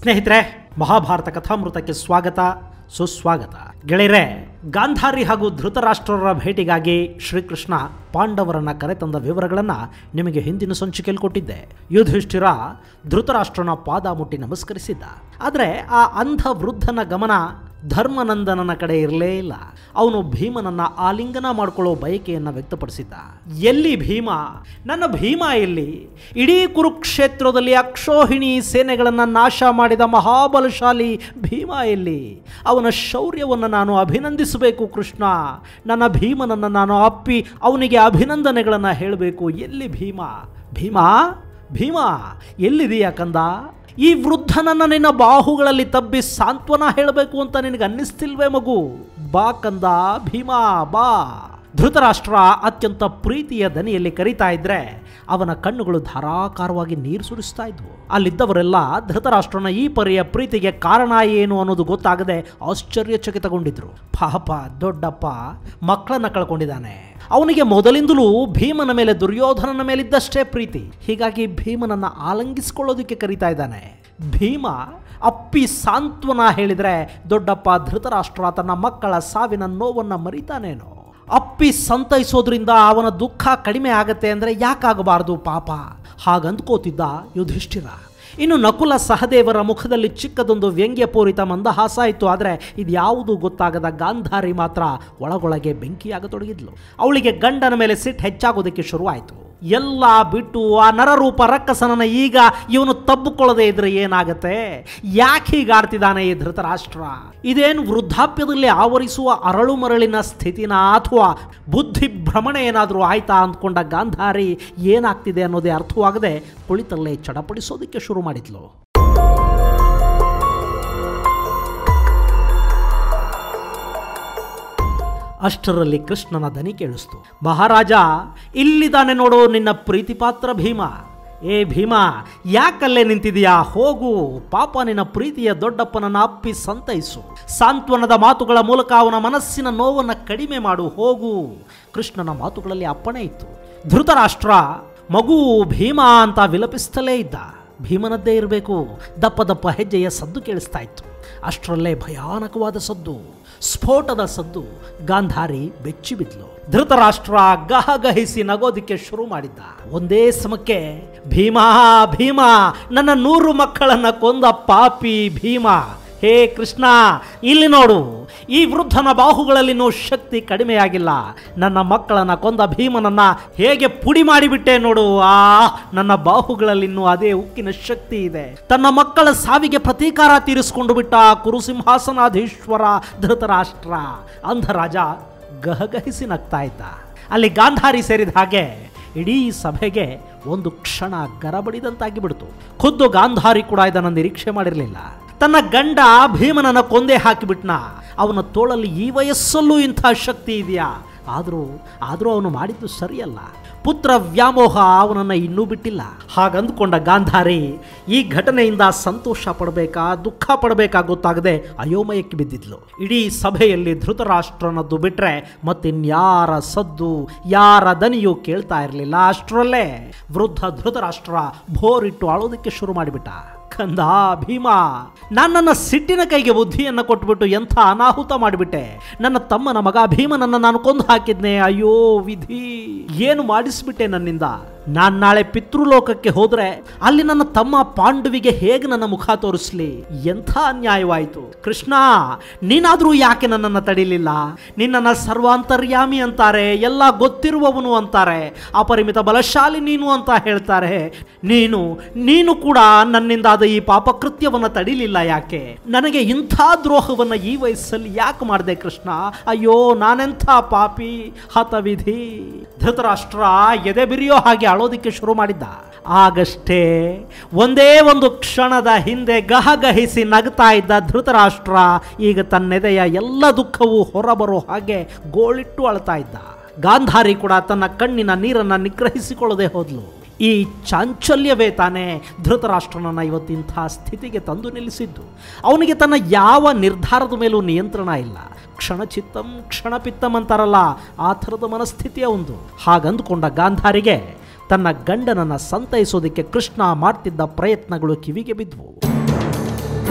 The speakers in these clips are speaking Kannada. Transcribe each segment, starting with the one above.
ಸ್ನೇಹಿತರೆ ಮಹಾಭಾರತ ಕಥಾಮೃತಕ್ಕೆ ಸ್ವಾಗತ ಸುಸ್ವಾಗತ ಗೆಳೆಯರೆ ಗಾಂಧಾರಿ ಹಾಗೂ ಧೃತರಾಷ್ಟ್ರರ ಭೇಟಿಗಾಗಿ ಶ್ರೀಕೃಷ್ಣ ಪಾಂಡವರನ್ನ ಕರೆತಂದ ವಿವರಗಳನ್ನು ನಿಮಗೆ ಹಿಂದಿನ ಸಂಚಿಕೆಯಲ್ಲಿ ಕೊಟ್ಟಿದ್ದೆ ಯುಧಿಷ್ಠಿರ ಧೃತರಾಷ್ಟ್ರನ ಪಾದ ಮುಟ್ಟಿ ನಮಸ್ಕರಿಸಿದ್ದ ಆದರೆ ಆ ಅಂಧ ವೃದ್ಧನ ಗಮನ ಧರ್ಮನಂದನನ ಕಡೆ ಇರಲೇ ಇಲ್ಲ ಅವನು ಭೀಮನನ್ನ ಆಲಿಂಗನ ಮಾಡ್ಕೊಳ್ಳೋ ಬಯಕೆಯನ್ನು ವ್ಯಕ್ತಪಡಿಸಿದ್ದ ಎಲ್ಲಿ ಭೀಮ ನನ್ನ ಭೀಮ ಎಲ್ಲಿ ಇಡೀ ಕುರುಕ್ಷೇತ್ರದಲ್ಲಿ ಅಕ್ಷೋಹಿಣಿ ಸೇನೆಗಳನ್ನು ನಾಶ ಮಾಡಿದ ಮಹಾಬಲಶಾಲಿ ಭೀಮ ಎಲ್ಲಿ ಅವನ ಶೌರ್ಯವನ್ನು ನಾನು ಅಭಿನಂದಿಸಬೇಕು ಕೃಷ್ಣ ನನ್ನ ಭೀಮನನ್ನು ನಾನು ಅಪ್ಪಿ ಅವನಿಗೆ ಅಭಿನಂದನೆಗಳನ್ನು ಹೇಳಬೇಕು ಎಲ್ಲಿ ಭೀಮ ಭೀಮ ಭೀಮ ಎಲ್ಲಿದೆಯಾ ಕಂದ ಈ ವೃದ್ಧನನ್ನ ನಿನ್ನ ಬಾಹುಗಳಲ್ಲಿ ತಬ್ಬಿ ಸಾಂತ್ವನ ಹೇಳಬೇಕು ಅಂತ ನಿನಗೆ ಅನ್ನಿಸ್ತಿಲ್ವೇ ಮಗು ಬಾ ಕಂದ ಭೀಮಾ ಬಾ ಧೃತರಾಷ್ಟ್ರ ಅತ್ಯಂತ ಪ್ರೀತಿಯ ದನಿಯಲ್ಲಿ ಕರೀತಾ ಇದ್ರೆ ಅವನ ಕಣ್ಣುಗಳು ಧಾರಾಕಾರವಾಗಿ ನೀರು ಸುರಿಸ್ತಾ ಇದ್ವು ಅಲ್ಲಿದ್ದವರೆಲ್ಲ ಧೃತರಾಷ್ಟ್ರನ ಈ ಪರಿಯ ಪ್ರೀತಿಗೆ ಕಾರಣ ಏನು ಅನ್ನೋದು ಗೊತ್ತಾಗದೆ ಆಶ್ಚರ್ಯಚಕಿತಗೊಂಡಿದ್ರು ಪಾಪ ದೊಡ್ಡಪ್ಪ ಮಕ್ಕಳನ್ನ ಕಳ್ಕೊಂಡಿದ್ದಾನೆ ಅವನಿಗೆ ಮೊದಲಿಂದಲೂ ಭೀಮನ ಮೇಲೆ ದುರ್ಯೋಧನನ ಮೇಲಿದ್ದಷ್ಟೇ ಪ್ರೀತಿ ಹೀಗಾಗಿ ಭೀಮನನ್ನ ಆಲಂಗಿಸಿಕೊಳ್ಳೋದಕ್ಕೆ ಕರೀತಾ ಇದ್ದಾನೆ ಭೀಮ ಅಪ್ಪಿ ಸಾಂತ್ವನ ಹೇಳಿದ್ರೆ ದೊಡ್ಡಪ್ಪ ಧೃತರಾಷ್ಟ್ರ ತನ್ನ ಮಕ್ಕಳ ಸಾವಿನ ನೋವನ್ನ ಮರಿತಾನೇನೋ ಅಪ್ಪಿ ಸಂತೈಸೋದ್ರಿಂದ ಅವನ ದುಃಖ ಕಡಿಮೆ ಆಗತ್ತೆ ಅಂದರೆ ಯಾಕಾಗಬಾರ್ದು ಪಾಪ ಹಾಗಂದ್ಕೋತಿದ್ದ ಯುಧಿಷ್ಠಿರ ಇನ್ನು ನಕುಲ ಸಹದೇವರ ಮುಖದಲ್ಲಿ ಚಿಕ್ಕದೊಂದು ವ್ಯಂಗ್ಯಪೂರಿತ ಮಂದಹಾಸ ಇತ್ತು ಆದರೆ ಇದ್ಯಾವುದು ಗೊತ್ತಾಗದ ಗಾಂಧಾರಿ ಮಾತ್ರ ಒಳಗೊಳಗೆ ಬೆಂಕಿಯಾಗತೊಡಗಿದ್ಲು ಅವಳಿಗೆ ಗಂಡನ ಮೇಲೆ ಸಿಟ್ಟು ಹೆಚ್ಚಾಗೋದಕ್ಕೆ ಶುರುವಾಯಿತು ಎಲ್ಲ ಬಿಟ್ಟು ಆ ನರರೂಪ ರಕ್ಕಸನನ್ನ ಈಗ ಇವನು ತಬ್ಬಿಕೊಳ್ಳದೆ ಇದ್ರೆ ಏನಾಗತ್ತೆ ಯಾಕೆ ಹೀಗಾಡ್ತಿದ್ದಾನೆ ಈ ಧೃತರಾಷ್ಟ್ರ ಇದೇನು ವೃದ್ಧಾಪ್ಯದಲ್ಲಿ ಆವರಿಸುವ ಅರಳು ಮರಳಿನ ಸ್ಥಿತಿನ ಅಥವಾ ಬುದ್ಧಿ ಭ್ರಮಣೆ ಏನಾದರೂ ಆಯ್ತಾ ಅಂದ್ಕೊಂಡ ಗಾಂಧಾರಿ ಏನಾಗ್ತಿದೆ ಅನ್ನೋದೇ ಅರ್ಥವಾಗದೆ ಕುಳಿತಲ್ಲೇ ಚಡಪಡಿಸೋದಕ್ಕೆ ಶುರು ಮಾಡಿದ್ಲು ಅಷ್ಟರಲ್ಲಿ ಕೃಷ್ಣನ ದನಿ ಕೇಳಿಸ್ತು ಮಹಾರಾಜ ಇಲ್ಲಿದ್ದಾನೆ ನೋಡು ನಿನ್ನ ಪ್ರೀತಿಪಾತ್ರ ಭೀಮ ಏ ಭೀಮ ಯಾಕಲ್ಲೇ ನಿಂತಿದೀಯಾ ಹೋಗು ಪಾಪ ನಿನ್ನ ಪ್ರೀತಿಯ ದೊಡ್ಡಪ್ಪನನ್ನ ಅಪ್ಪಿ ಸಂತೈಸು ಸಾಂತ್ವನದ ಮಾತುಗಳ ಮೂಲಕ ಅವನ ಮನಸ್ಸಿನ ನೋವನ್ನು ಕಡಿಮೆ ಮಾಡು ಹೋಗು ಕೃಷ್ಣನ ಮಾತುಗಳಲ್ಲಿ ಅಪ್ಪಣೆ ಇತ್ತು ಧೃತರಾಷ್ಟ್ರ ಮಗು ಭೀಮ ಅಂತ ವಿಲಪಿಸ್ತಲೇ ಇದ್ದ ಭೀಮನದ್ದೇ ಇರಬೇಕು ದಪ್ಪ ದಪ್ಪ ಹೆಜ್ಜೆಯ ಸದ್ದು ಕೇಳಿಸ್ತಾ ಇತ್ತು ಅಷ್ಟರಲ್ಲೇ ಭಯಾನಕವಾದ ಸದ್ದು ಸ್ಫೋಟದ ಸದ್ದು ಗಾಂಧಾರಿ ಬೆಚ್ಚಿ ಬಿದ್ಲು ಧೃತರಾಷ್ಟ್ರ ಗಹಗಹಿಸಿ ನಗೋದಿಕ್ಕೆ ಶುರು ಮಾಡಿದ್ದ ಒಂದೇ ಸಮಕ್ಕೆ ಭೀಮಾ ಭೀಮಾ ನನ್ನ ನೂರು ಮಕ್ಕಳನ್ನ ಕೊಂದ ಪಾಪಿ ಭೀಮ ಹೇ ಕೃಷ್ಣ ಇಲ್ಲಿ ನೋಡು ಈ ವೃದ್ಧನ ಬಾಹುಗಳಲ್ಲಿನೂ ಶಕ್ತಿ ಕಡಿಮೆಯಾಗಿಲ್ಲ ನನ್ನ ಮಕ್ಕಳನ್ನ ಕೊಂದ ಭೀಮನನ್ನ ಹೇಗೆ ಪುಡಿ ಮಾಡಿಬಿಟ್ಟೆ ನೋಡು ಆ ನನ್ನ ಬಾಹುಗಳಲ್ಲಿನ್ನೂ ಅದೇ ಉಕ್ಕಿನ ಶಕ್ತಿ ಇದೆ ತನ್ನ ಮಕ್ಕಳ ಸಾವಿಗೆ ಪ್ರತೀಕಾರ ತೀರಿಸಿಕೊಂಡು ಬಿಟ್ಟ ಕುರುಸಿಂಹಾಸನಾಧೀಶ್ವರ ಧೃತರಾಷ್ಟ್ರ ಅಂಧರಾಜ ಗಹಗಹಿಸಿ ನಗ್ತಾ ಇದ್ದ ಅಲ್ಲಿ ಗಾಂಧಾರಿ ಸೇರಿದ ಹಾಗೆ ಇಡೀ ಸಭೆಗೆ ಒಂದು ಕ್ಷಣ ಗರಬಡಿದಂತಾಗಿ ಬಿಡ್ತು ಖುದ್ದು ಗಾಂಧಾರಿ ಕೂಡ ಇದನ್ನು ನಿರೀಕ್ಷೆ ಮಾಡಿರಲಿಲ್ಲ ತನ್ನ ಗಂಡ ಭೀಮನನ್ನ ಕೊಂದೆ ಹಾಕಿಬಿಟ್ನ ಅವನ ತೋಳಲ್ಲಿ ಈ ವಯಸ್ಸಲ್ಲೂ ಇಂಥ ಶಕ್ತಿ ಇದೆಯಾ ಆದರೂ ಆದರೂ ಅವನು ಮಾಡಿದ್ದು ಸರಿಯಲ್ಲ ಪುತ್ರ ವ್ಯಾಮೋಹ ಅವನನ್ನು ಇನ್ನೂ ಬಿಟ್ಟಿಲ್ಲ ಹಾಗಂದುಕೊಂಡ ಗಾಂಧಾರಿ ಈ ಘಟನೆಯಿಂದ ಸಂತೋಷ ಪಡಬೇಕಾ ದುಃಖ ಪಡಬೇಕಾ ಗೊತ್ತಾಗದೆ ಅಯೋಮಯಕ್ಕೆ ಬಿದ್ದಿದ್ಲು ಇಡೀ ಸಭೆಯಲ್ಲಿ ಧೃತರಾಷ್ಟ್ರನದ್ದು ಬಿಟ್ರೆ ಮತ್ತಿನ್ಯಾರ ಸದ್ದು ಯಾರ ದನಿಯೂ ಕೇಳ್ತಾ ಇರಲಿಲ್ಲ ಅಷ್ಟರಲ್ಲೇ ವೃದ್ಧ ಧೃತರಾಷ್ಟ್ರ ಭೋರಿಟ್ಟು ಅಳೋದಕ್ಕೆ ಶುರು ಮಾಡಿಬಿಟ್ಟ ಕಂದ ಭೀಮಾ ನಾನು ನನ್ನ ಸಿಟ್ಟಿನ ಕೈಗೆ ಬುದ್ಧಿಯನ್ನು ಕೊಟ್ಬಿಟ್ಟು ಎಂಥ ಅನಾಹುತ ಮಾಡಿಬಿಟ್ಟೆ ನನ್ನ ತಮ್ಮನ ಮಗ ಭೀಮನನ್ನ ನಾನು ಕೊಂದು ಹಾಕಿದ್ನೆ ಅಯ್ಯೋ ವಿಧಿ ಏನು ಮಾಡಿಸ್ಬಿಟ್ಟೆ ನನ್ನಿಂದ ನಾನ್ ನಾಳೆ ಪಿತೃಲೋಕಕ್ಕೆ ಹೋದ್ರೆ ಅಲ್ಲಿ ನನ್ನ ತಮ್ಮ ಪಾಂಡುವಿಗೆ ಹೇಗೆ ನನ್ನ ಮುಖ ತೋರಿಸ್ಲಿ ಎಂಥ ಅನ್ಯಾಯವಾಯಿತು ಕೃಷ್ಣ ನೀನಾದ್ರೂ ಯಾಕೆ ನನ್ನನ್ನು ತಡಿಲಿಲ್ಲ ನಿನ್ನನ್ನ ಸರ್ವಾಂತರ್ಯಾಮಿ ಅಂತಾರೆ ಎಲ್ಲ ಗೊತ್ತಿರುವವನು ಅಂತಾರೆ ಅಪರಿಮಿತ ಬಲಶಾಲಿ ನೀನು ಅಂತ ಹೇಳ್ತಾರೆ ನೀನು ನೀನು ಕೂಡ ನನ್ನಿಂದ ಆದ ಈ ಪಾಪಕೃತ್ಯವನ್ನು ತಡಿಲಿಲ್ಲ ಯಾಕೆ ನನಗೆ ಇಂಥ ದ್ರೋಹವನ್ನ ಈ ವಯಸ್ಸಲ್ಲಿ ಯಾಕೆ ಮಾಡಿದೆ ಕೃಷ್ಣ ಅಯ್ಯೋ ನಾನೆಂಥ ಪಾಪಿ ಹತವಿಧಿ ಧೃತರಾಷ್ಟ್ರ ಎದೆ ಬಿರಿಯೋ ಹಾಗೆ ಅಳೋದಿಕ್ಕೆ ಶುರು ಮಾಡಿದ್ದ ಆಗಷ್ಟೇ ಒಂದೇ ಒಂದು ಕ್ಷಣದ ಹಿಂದೆ ಗಹಗಹಿಸಿ ನಗ್ತಾ ಇದ್ದ ಧೃತರಾಷ್ಟ್ರ ಈಗ ತನ್ನೆದೆಯ ಎಲ್ಲ ದುಃಖವೂ ಹೊರಬರೋ ಹಾಗೆ ಗೋಳಿಟ್ಟು ಅಳ್ತಾ ಇದ್ದ ಗಾಂಧಾರಿ ಕೂಡ ತನ್ನ ಕಣ್ಣಿನ ನೀರನ್ನು ನಿಗ್ರಹಿಸಿಕೊಳ್ಳದೆ ಹೋದ್ಲು ಈ ಚಾಂಚಲ್ಯವೇ ತಾನೇ ಧೃತರಾಷ್ಟ್ರನನ್ನ ಇವತ್ತಿಂಥ ಸ್ಥಿತಿಗೆ ತಂದು ನಿಲ್ಲಿಸಿದ್ದು ಅವನಿಗೆ ತನ್ನ ಯಾವ ನಿರ್ಧಾರದ ಮೇಲೂ ನಿಯಂತ್ರಣ ಇಲ್ಲ ಕ್ಷಣಚಿತ್ತಂ ಕ್ಷಣಪಿತ್ತಂ ಅಂತಾರಲ್ಲ ಆ ಥರದ ಮನಸ್ಥಿತಿಯ ಒಂದು ಹಾಗಂದುಕೊಂಡ ಗಾಂಧಾರಿಗೆ ತನ್ನ ಗಂಡನನ್ನ ಸಂತೈಸೋದಕ್ಕೆ ಕೃಷ್ಣ ಮಾಡ್ತಿದ್ದ ಪ್ರಯತ್ನಗಳು ಕಿವಿಗೆ ಬಿದ್ವು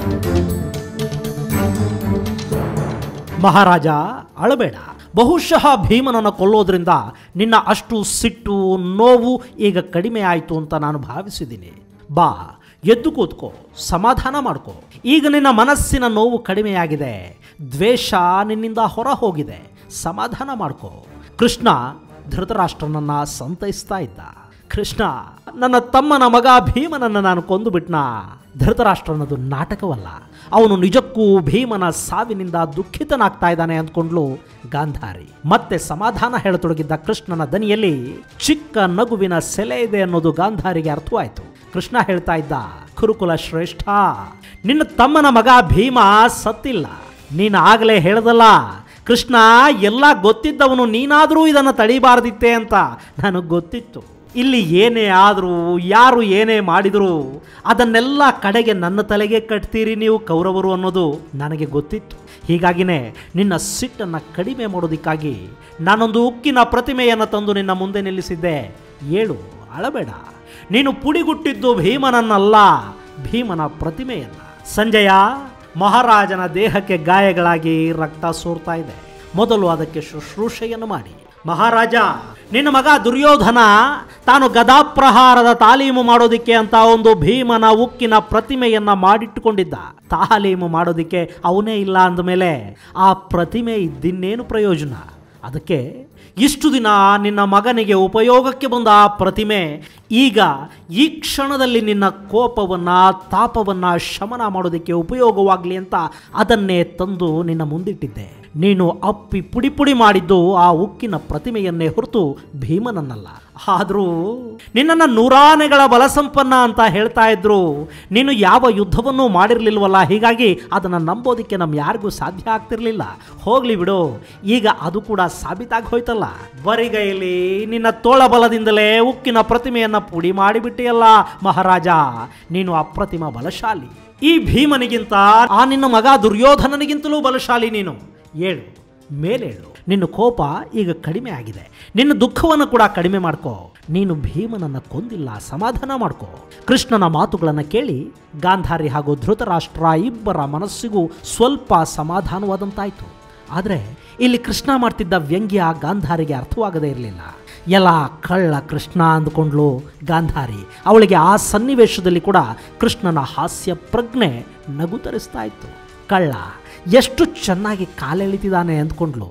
ಮಹಾರಾಜ ಅಳಬೇಡ ಬಹುಶಃ ಭೀಮನನ್ನು ಕೊಲ್ಲೋದ್ರಿಂದ ನಿನ್ನ ಅಷ್ಟು ಸಿಟ್ಟು ನೋವು ಈಗ ಕಡಿಮೆ ಆಯಿತು ಅಂತ ನಾನು ಭಾವಿಸಿದ್ದೀನಿ ಬಾ ಎದ್ದು ಕೂತ್ಕೋ ಸಮಾಧಾನ ಮಾಡ್ಕೋ ಈಗ ನಿನ್ನ ಮನಸ್ಸಿನ ನೋವು ಕಡಿಮೆಯಾಗಿದೆ ದ್ವೇಷ ನಿನ್ನಿಂದ ಹೊರ ಹೋಗಿದೆ ಸಮಾಧಾನ ಮಾಡ್ಕೋ ಕೃಷ್ಣ ಧೃತರಾಷ್ಟ್ರನನ್ನ ಸಂತೈಸ್ತಾ ಇದ್ದ ಕೃಷ್ಣ ನನ್ನ ತಮ್ಮನ ಮಗ ಭೀಮನನ್ನು ನಾನು ಕೊಂದು ಬಿಟ್ನಾ ಧೃತರಾಷ್ಟ್ರನದು ನಾಟಕವಲ್ಲ ಅವನು ನಿಜಕ್ಕೂ ಭೀಮನ ಸಾವಿನಿಂದ ದುಃಖಿತನಾಗ್ತಾ ಇದ್ದಾನೆ ಅಂದ್ಕೊಂಡ್ಲು ಗಾಂಧಾರಿ ಮತ್ತೆ ಸಮಾಧಾನ ಹೇಳತೊಡಗಿದ್ದ ಕೃಷ್ಣನ ದನಿಯಲ್ಲಿ ಚಿಕ್ಕ ನಗುವಿನ ಸೆಲೆ ಇದೆ ಅನ್ನೋದು ಗಾಂಧಾರಿಗೆ ಅರ್ಥವಾಯಿತು ಕೃಷ್ಣ ಹೇಳ್ತಾ ಇದ್ದ ಕುರುಕುಲ ಶ್ರೇಷ್ಠ ನಿನ್ನ ತಮ್ಮನ ಮಗ ಭೀಮ ಸತ್ತಿಲ್ಲ ನೀನು ಆಗಲೇ ಹೇಳ್ದಲ್ಲ ಕೃಷ್ಣ ಎಲ್ಲ ಗೊತ್ತಿದ್ದವನು ನೀನಾದರೂ ಇದನ್ನು ತಡಿಬಾರ್ದಿತ್ತೆ ಅಂತ ನನಗೆ ಗೊತ್ತಿತ್ತು ಇಲ್ಲಿ ಏನೇ ಆದರೂ ಯಾರು ಏನೇ ಮಾಡಿದರೂ ಅದನ್ನೆಲ್ಲ ಕಡೆಗೆ ನನ್ನ ತಲೆಗೆ ಕಟ್ತೀರಿ ನೀವು ಕೌರವರು ಅನ್ನೋದು ನನಗೆ ಗೊತ್ತಿತ್ತು ಹೀಗಾಗಿನೇ ನಿನ್ನ ಸಿಟ್ಟನ್ನು ಕಡಿಮೆ ಮಾಡೋದಕ್ಕಾಗಿ ನಾನೊಂದು ಉಕ್ಕಿನ ಪ್ರತಿಮೆಯನ್ನು ತಂದು ನಿನ್ನ ಮುಂದೆ ನಿಲ್ಲಿಸಿದ್ದೆ ಏಳು ಅಳಬೇಡ ನೀನು ಪುಡಿಗುಟ್ಟಿದ್ದು ಭೀಮನನ್ನಲ್ಲ ಭೀಮನ ಪ್ರತಿಮೆಯನ್ನ ಸಂಜಯ ಮಹಾರಾಜನ ದೇಹಕ್ಕೆ ಗಾಯಗಳಾಗಿ ರಕ್ತ ಸೋರ್ತಾ ಇದೆ ಮೊದಲು ಅದಕ್ಕೆ ಶುಶ್ರೂಷೆಯನ್ನು ಮಾಡಿ ಮಹಾರಾಜ ನಿನ್ನ ಮಗ ದುರ್ಯೋಧನ ತಾನು ಗದಾಪ್ರಹಾರದ ತಾಲೀಮು ಮಾಡೋದಿಕ್ಕೆ ಅಂತ ಒಂದು ಭೀಮನ ಉಕ್ಕಿನ ಪ್ರತಿಮೆಯನ್ನ ಮಾಡಿಟ್ಟುಕೊಂಡಿದ್ದ ತಾಲೀಮು ಮಾಡೋದಿಕ್ಕೆ ಅವನೇ ಇಲ್ಲ ಅಂದಮೇಲೆ ಆ ಪ್ರತಿಮೆ ಇದ್ದಿನ್ನೇನು ಪ್ರಯೋಜನ ಅದಕ್ಕೆ ಇಷ್ಟು ದಿನ ನಿನ್ನ ಮಗನಿಗೆ ಉಪಯೋಗಕ್ಕೆ ಬಂದ ಆ ಪ್ರತಿಮೆ ಈಗ ಈ ಕ್ಷಣದಲ್ಲಿ ನಿನ್ನ ಕೋಪವನ್ನು ತಾಪವನ್ನು ಶಮನ ಮಾಡೋದಕ್ಕೆ ಉಪಯೋಗವಾಗಲಿ ಅಂತ ಅದನ್ನೇ ತಂದು ನಿನ್ನ ಮುಂದಿಟ್ಟಿದ್ದೆ ನೀನು ಅಪ್ಪಿ ಪುಡಿ ಪುಡಿ ಮಾಡಿದ್ದು ಆ ಉಕ್ಕಿನ ಪ್ರತಿಮೆಯನ್ನೇ ಹೊರತು ಭೀಮನನ್ನಲ್ಲ ಆದರೂ ನಿನ್ನನ್ನು ನೂರಾನೆಗಳ ಬಲಸಂಪನ್ನ ಅಂತ ಹೇಳ್ತಾ ಇದ್ರು ನೀನು ಯಾವ ಯುದ್ಧವನ್ನೂ ಮಾಡಿರಲಿಲ್ವಲ್ಲ ಹೀಗಾಗಿ ಅದನ್ನು ನಂಬೋದಕ್ಕೆ ನಮ್ ಯಾರಿಗೂ ಸಾಧ್ಯ ಆಗ್ತಿರ್ಲಿಲ್ಲ ಹೋಗ್ಲಿ ಬಿಡು ಈಗ ಅದು ಕೂಡ ಸಾಬೀತಾಗಿ ಹೋಯ್ತಲ್ಲ ಬರಿಗೈಲಿ ನಿನ್ನ ತೋಳ ಬಲದಿಂದಲೇ ಉಕ್ಕಿನ ಪ್ರತಿಮೆಯನ್ನ ಪುಡಿ ಮಾಡಿಬಿಟ್ಟಿಯಲ್ಲ ಮಹಾರಾಜ ನೀನು ಅಪ್ರತಿಮ ಬಲಶಾಲಿ ಈ ಭೀಮನಿಗಿಂತ ಆ ನಿನ್ನ ಮಗ ದುರ್ಯೋಧನನಿಗಿಂತಲೂ ಬಲಶಾಲಿ ನೀನು ಏಳು ಮೇಲೇಳು ನಿನ್ನ ಕೋಪ ಈಗ ಕಡಿಮೆ ಆಗಿದೆ ನಿನ್ನ ದುಃಖವನ್ನು ಕೂಡ ಕಡಿಮೆ ಮಾಡ್ಕೋ ನೀನು ಭೀಮನನ್ನ ಕೊಂದಿಲ್ಲ ಸಮಾಧಾನ ಮಾಡ್ಕೋ ಕೃಷ್ಣನ ಮಾತುಗಳನ್ನು ಕೇಳಿ ಗಾಂಧಾರಿ ಹಾಗೂ ಧೃತರಾಷ್ಟ್ರ ಇಬ್ಬರ ಮನಸ್ಸಿಗೂ ಸ್ವಲ್ಪ ಸಮಾಧಾನವಾದಂತಾಯಿತು ಆದರೆ ಇಲ್ಲಿ ಕೃಷ್ಣ ಮಾಡ್ತಿದ್ದ ವ್ಯಂಗ್ಯ ಗಾಂಧಾರಿಗೆ ಅರ್ಥವಾಗದೇ ಇರಲಿಲ್ಲ ಎಲ್ಲ ಕಳ್ಳ ಕೃಷ್ಣ ಅಂದುಕೊಂಡ್ಲು ಗಾಂಧಾರಿ ಅವಳಿಗೆ ಆ ಸನ್ನಿವೇಶದಲ್ಲಿ ಕೂಡ ಕೃಷ್ಣನ ಹಾಸ್ಯ ಪ್ರಜ್ಞೆ ನಗು ತರಿಸ್ತಾ ಇತ್ತು ಕಳ್ಳ ಎಷ್ಟು ಚೆನ್ನಾಗಿ ಕಾಲೆಳಿತಿದ್ದಾನೆ ಅಂದ್ಕೊಂಡ್ಲು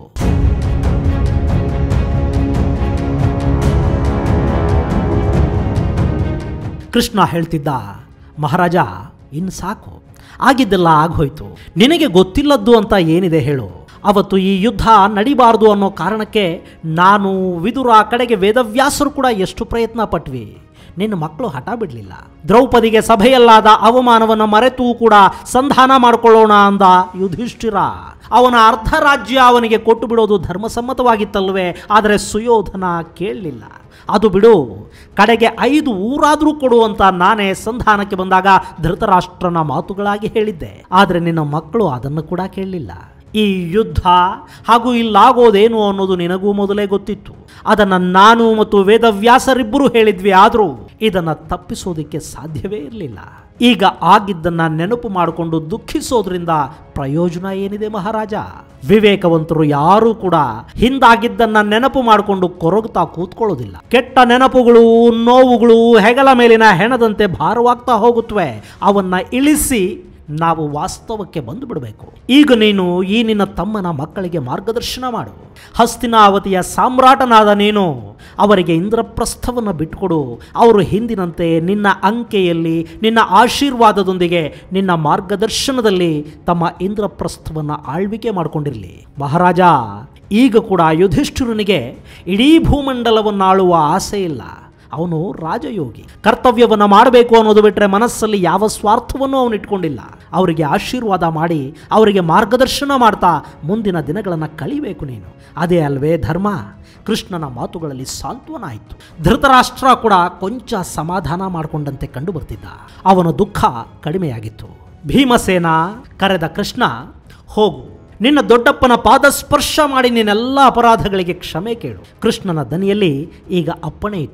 ಕೃಷ್ಣ ಹೇಳ್ತಿದ್ದ ಮಹಾರಾಜ ಇನ್ನು ಸಾಕು ಆಗಿದ್ದೆಲ್ಲ ಆಗೋಯ್ತು ನಿನಗೆ ಗೊತ್ತಿಲ್ಲದ್ದು ಅಂತ ಏನಿದೆ ಹೇಳು ಅವತ್ತು ಈ ಯುದ್ಧ ನಡಿಬಾರದು ಅನ್ನೋ ಕಾರಣಕ್ಕೆ ನಾನು ವಿದುರ ಕಡೆಗೆ ವೇದವ್ಯಾಸರು ಕೂಡ ಎಷ್ಟು ಪ್ರಯತ್ನ ಪಟ್ವಿ ನಿನ್ನ ಮಕ್ಕಳು ಹಠ ಬಿಡಲಿಲ್ಲ ದ್ರೌಪದಿಗೆ ಸಭೆಯಲ್ಲಾದ ಅವಮಾನವನ್ನು ಮರೆತೂ ಕೂಡ ಸಂಧಾನ ಮಾಡಿಕೊಳ್ಳೋಣ ಅಂದ ಯುಧಿಷ್ಠಿರ ಅವನ ಅರ್ಧ ರಾಜ್ಯ ಅವನಿಗೆ ಕೊಟ್ಟು ಬಿಡೋದು ಧರ್ಮಸಮ್ಮತವಾಗಿತ್ತಲ್ವೇ ಆದರೆ ಸುಯೋಧನ ಕೇಳಲಿಲ್ಲ ಅದು ಬಿಡು ಕಡೆಗೆ ಐದು ಊರಾದರೂ ಕೊಡು ಅಂತ ನಾನೇ ಸಂಧಾನಕ್ಕೆ ಬಂದಾಗ ಧೃತರಾಷ್ಟ್ರನ ಮಾತುಗಳಾಗಿ ಹೇಳಿದ್ದೆ ಆದರೆ ನಿನ್ನ ಮಕ್ಕಳು ಅದನ್ನು ಕೂಡ ಕೇಳಲಿಲ್ಲ ಈ ಯುದ್ಧ ಹಾಗೂ ಇಲ್ಲಾಗೋದೇನು ಅನ್ನೋದು ನಿನಗೂ ಮೊದಲೇ ಗೊತ್ತಿತ್ತು ಅದನ್ನು ನಾನು ಮತ್ತು ವೇದವ್ಯಾಸರಿಬ್ಬರು ಹೇಳಿದ್ವಿ ಆದರೂ ಇದನ್ನು ತಪ್ಪಿಸೋದಕ್ಕೆ ಸಾಧ್ಯವೇ ಇರಲಿಲ್ಲ ಈಗ ಆಗಿದ್ದನ್ನ ನೆನಪು ಮಾಡಿಕೊಂಡು ದುಃಖಿಸೋದ್ರಿಂದ ಪ್ರಯೋಜನ ಏನಿದೆ ಮಹಾರಾಜ ವಿವೇಕವಂತರು ಯಾರೂ ಕೂಡ ಹಿಂದಾಗಿದ್ದನ್ನ ನೆನಪು ಮಾಡಿಕೊಂಡು ಕೊರಗುತ್ತಾ ಕೂತ್ಕೊಳ್ಳೋದಿಲ್ಲ ಕೆಟ್ಟ ನೆನಪುಗಳು ನೋವುಗಳು ಹೆಗಲ ಮೇಲಿನ ಹೆಣದಂತೆ ಭಾರವಾಗ್ತಾ ಹೋಗುತ್ತವೆ ಅವನ್ನ ಇಳಿಸಿ ನಾವು ವಾಸ್ತವಕ್ಕೆ ಬಂದು ಬಿಡಬೇಕು ಈಗ ನೀನು ಈ ನಿನ್ನ ತಮ್ಮನ ಮಕ್ಕಳಿಗೆ ಮಾರ್ಗದರ್ಶನ ಮಾಡು ಹಸ್ತಿನಾವತಿಯ ಸಾಮ್ರಾಟನಾದ ನೀನು ಅವರಿಗೆ ಇಂದ್ರಪ್ರಸ್ಥವನ್ನು ಬಿಟ್ಟುಕೊಡು ಅವರು ಹಿಂದಿನಂತೆ ನಿನ್ನ ಅಂಕೆಯಲ್ಲಿ ನಿನ್ನ ಆಶೀರ್ವಾದದೊಂದಿಗೆ ನಿನ್ನ ಮಾರ್ಗದರ್ಶನದಲ್ಲಿ ತಮ್ಮ ಇಂದ್ರಪ್ರಸ್ಥವನ್ನು ಆಳ್ವಿಕೆ ಮಾಡಿಕೊಂಡಿರಲಿ ಮಹಾರಾಜ ಈಗ ಕೂಡ ಯುಧಿಷ್ಠಿರನಿಗೆ ಇಡೀ ಭೂಮಂಡಲವನ್ನಾಳುವ ಆಸೆ ಇಲ್ಲ ಅವನು ರಾಜಯೋಗಿ ಕರ್ತವ್ಯವನ್ನು ಮಾಡಬೇಕು ಅನ್ನೋದು ಬಿಟ್ಟರೆ ಮನಸ್ಸಲ್ಲಿ ಯಾವ ಸ್ವಾರ್ಥವನ್ನು ಅವನು ಇಟ್ಕೊಂಡಿಲ್ಲ ಅವರಿಗೆ ಆಶೀರ್ವಾದ ಮಾಡಿ ಅವರಿಗೆ ಮಾರ್ಗದರ್ಶನ ಮಾಡ್ತಾ ಮುಂದಿನ ದಿನಗಳನ್ನು ಕಳಿಬೇಕು ನೀನು ಅದೇ ಅಲ್ವೇ ಧರ್ಮ ಕೃಷ್ಣನ ಮಾತುಗಳಲ್ಲಿ ಸಾಂತ್ವನ ಆಯಿತು ಧೃತರಾಷ್ಟ್ರ ಕೂಡ ಕೊಂಚ ಸಮಾಧಾನ ಮಾಡಿಕೊಂಡಂತೆ ಕಂಡು ಬರ್ತಿದ್ದ ಅವನ ದುಃಖ ಕಡಿಮೆಯಾಗಿತ್ತು ಭೀಮಸೇನ ಕರೆದ ಕೃಷ್ಣ ಹೋಗು ನಿನ್ನ ದೊಡ್ಡಪ್ಪನ ಪಾದ ಸ್ಪರ್ಶ ಮಾಡಿ ನಿನ್ನೆಲ್ಲ ಅಪರಾಧಗಳಿಗೆ ಕ್ಷಮೆ ಕೇಳು ಕೃಷ್ಣನ ದನಿಯಲ್ಲಿ ಈಗ ಅಪ್ಪಣೆ ಇತ್ತು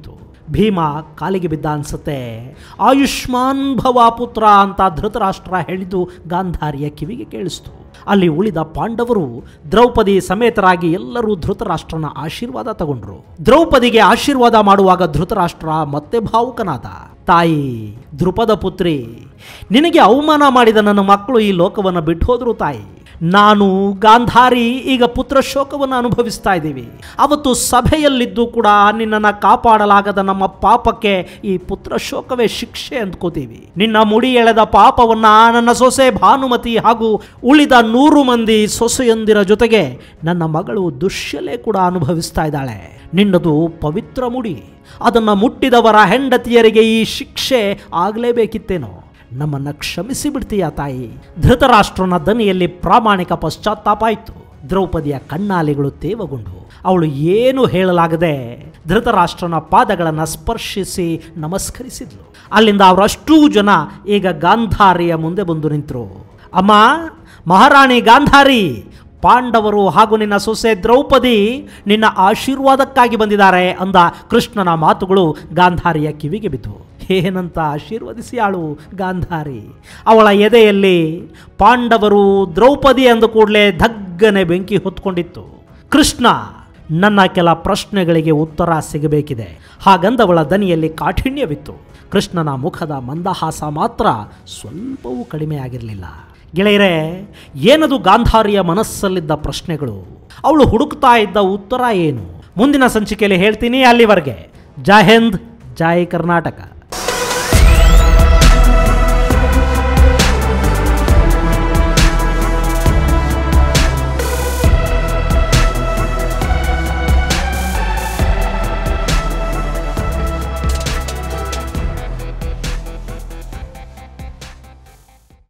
ಭೀಮ ಕಾಲಿಗೆ ಬಿದ್ದ ಅನ್ಸುತ್ತೆ ಆಯುಷ್ಮಾನ್ ಭವ ಪುತ್ರ ಅಂತ ಧೃತರಾಷ್ಟ್ರ ಹೇಳಿದ್ದು ಗಾಂಧಾರಿಯ ಕಿವಿಗೆ ಕೇಳಿಸ್ತು ಅಲ್ಲಿ ಉಳಿದ ಪಾಂಡವರು ದ್ರೌಪದಿ ಸಮೇತರಾಗಿ ಎಲ್ಲರೂ ಧೃತರಾಷ್ಟ್ರನ ಆಶೀರ್ವಾದ ತಗೊಂಡ್ರು ದ್ರೌಪದಿಗೆ ಆಶೀರ್ವಾದ ಮಾಡುವಾಗ ಧೃತರಾಷ್ಟ್ರ ಮತ್ತೆ ಭಾವುಕನಾದ ತಾಯಿ ದ್ರುಪದ ಪುತ್ರಿ ನಿನಗೆ ಅವಮಾನ ಮಾಡಿದ ನನ್ನ ಮಕ್ಕಳು ಈ ಲೋಕವನ್ನು ಬಿಟ್ಟು ಹೋದ್ರು ತಾಯಿ ನಾನು ಗಾಂಧಾರಿ ಈಗ ಪುತ್ರ ಶೋಕವನ್ನು ಅನುಭವಿಸ್ತಾ ಇದ್ದೀವಿ ಅವತ್ತು ಸಭೆಯಲ್ಲಿದ್ದು ಕೂಡ ನಿನ್ನನ್ನು ಕಾಪಾಡಲಾಗದ ನಮ್ಮ ಪಾಪಕ್ಕೆ ಈ ಪುತ್ರ ಶೋಕವೇ ಶಿಕ್ಷೆ ಅಂದ್ಕೋತೀವಿ ನಿನ್ನ ಮುಡಿ ಎಳೆದ ಪಾಪವನ್ನ ನನ್ನ ಸೊಸೆ ಭಾನುಮತಿ ಹಾಗೂ ಉಳಿದ ನೂರು ಮಂದಿ ಸೊಸೆಯೊಂದಿರ ಜೊತೆಗೆ ನನ್ನ ಮಗಳು ದುಶ್ಯಲೆ ಕೂಡ ಅನುಭವಿಸ್ತಾ ಇದ್ದಾಳೆ ನಿನ್ನದು ಪವಿತ್ರ ಮುಡಿ ಅದನ್ನು ಮುಟ್ಟಿದವರ ಹೆಂಡತಿಯರಿಗೆ ಈ ಶಿಕ್ಷೆ ಆಗಲೇಬೇಕಿತ್ತೇನೋ ನಮ್ಮನ್ನು ಕ್ಷಮಿಸಿ ಬಿಡ್ತೀಯ ತಾಯಿ ಧೃತರಾಷ್ಟ್ರನ ದನಿಯಲ್ಲಿ ಪ್ರಾಮಾಣಿಕ ಪಶ್ಚಾತ್ತಾಪ ಆಯಿತು ದ್ರೌಪದಿಯ ಕಣ್ಣಾಲಿಗಳು ತೇವಗೊಂಡು ಅವಳು ಏನು ಹೇಳಲಾಗದೆ ಧೃತರಾಷ್ಟ್ರನ ಪಾದಗಳನ್ನು ಸ್ಪರ್ಶಿಸಿ ನಮಸ್ಕರಿಸಿದ್ಲು ಅಲ್ಲಿಂದ ಅವರಷ್ಟೂ ಜನ ಈಗ ಗಾಂಧಾರಿಯ ಮುಂದೆ ಬಂದು ನಿಂತರು ಅಮ್ಮ ಮಹಾರಾಣಿ ಗಾಂಧಾರಿ ಪಾಂಡವರು ಹಾಗೂ ನಿನ್ನ ಸೊಸೆ ದ್ರೌಪದಿ ನಿನ್ನ ಆಶೀರ್ವಾದಕ್ಕಾಗಿ ಬಂದಿದ್ದಾರೆ ಅಂದ ಕೃಷ್ಣನ ಮಾತುಗಳು ಗಾಂಧಾರಿಯ ಕಿವಿಗೆ ಬಿದ್ದವು ಏನಂತ ಆಶೀರ್ವದಿಸಿ ಆಳು ಗಾಂಧಾರಿ ಅವಳ ಎದೆಯಲ್ಲಿ ಪಾಂಡವರು ದ್ರೌಪದಿ ಅಂದ ಕೂಡಲೇ ಧಗ್ಗನೆ ಬೆಂಕಿ ಹೊತ್ಕೊಂಡಿತ್ತು ಕೃಷ್ಣ ನನ್ನ ಕೆಲ ಪ್ರಶ್ನೆಗಳಿಗೆ ಉತ್ತರ ಸಿಗಬೇಕಿದೆ ಹಾಗಂದವಳ ದನಿಯಲ್ಲಿ ಕಾಠಿಣ್ಯವಿತ್ತು ಕೃಷ್ಣನ ಮುಖದ ಮಂದಹಾಸ ಮಾತ್ರ ಸ್ವಲ್ಪವೂ ಕಡಿಮೆ ಆಗಿರಲಿಲ್ಲ ಗೆಳೆಯರೆ ಏನದು ಗಾಂಧಾರಿಯ ಮನಸ್ಸಲ್ಲಿದ್ದ ಪ್ರಶ್ನೆಗಳು ಅವಳು ಹುಡುಕ್ತಾ ಇದ್ದ ಉತ್ತರ ಏನು ಮುಂದಿನ ಸಂಚಿಕೆಯಲ್ಲಿ ಹೇಳ್ತೀನಿ ಅಲ್ಲಿವರೆಗೆ ಜೈ ಹಿಂದ್ ಜೈ ಕರ್ನಾಟಕ